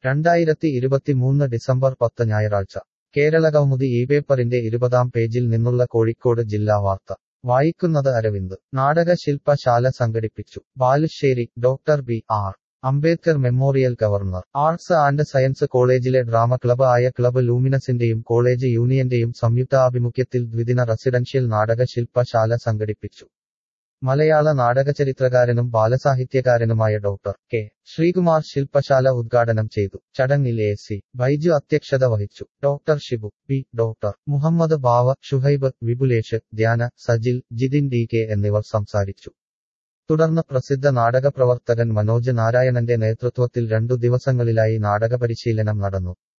രണ്ടായിരത്തി ഇരുപത്തിമൂന്ന് ഡിസംബർ പത്ത് ഞായറാഴ്ച കേരളകൗമുദി ഈ പേപ്പറിന്റെ ഇരുപതാം പേജിൽ നിന്നുള്ള കോഴിക്കോട് ജില്ലാ വാർത്ത വായിക്കുന്നത് അരവിന്ദ് നാടകശില്പശാല സംഘടിപ്പിച്ചു Balussery doctor B R Ambedkar memorial governor arts and science കോളേജിലെ ഡ്രാമ ക്ലബ് ആയ ക്ലബ് ലൂമിനസിന്റെയും കോളേജ് യൂണിയന്റെയും സംയുക്താഭിമുഖ്യത്തിൽ ദ്വിദിന റെസിഡൻഷ്യൽ നാടകശില്പശാല സംഘടിപ്പിച്ചു മലയാള നാടകചരിത്രകാരനും ബാലസാഹിത്യകാരനുമായ ഡോക്ടർ കെ ശ്രീകുമാർ ശില്പശാല ഉദ്ഘാടനം ചെയ്തു ചടങ്ങിൽ എ സി ബൈജു അധ്യക്ഷത വഹിച്ചു doctor Shibu P doctor Muhammad Bava Shuhaib Vipulesh Dhyana Sajil Jithin D K എന്നിവർ സംസാരിച്ചു തുടർന്ന് പ്രസിദ്ധ നാടകപ്രവർത്തകൻ മനോജ് നാരായണന്റെ നേതൃത്വത്തിൽ രണ്ടു ദിവസങ്ങളിലായി നാടകപരിശീലനം നടന്നു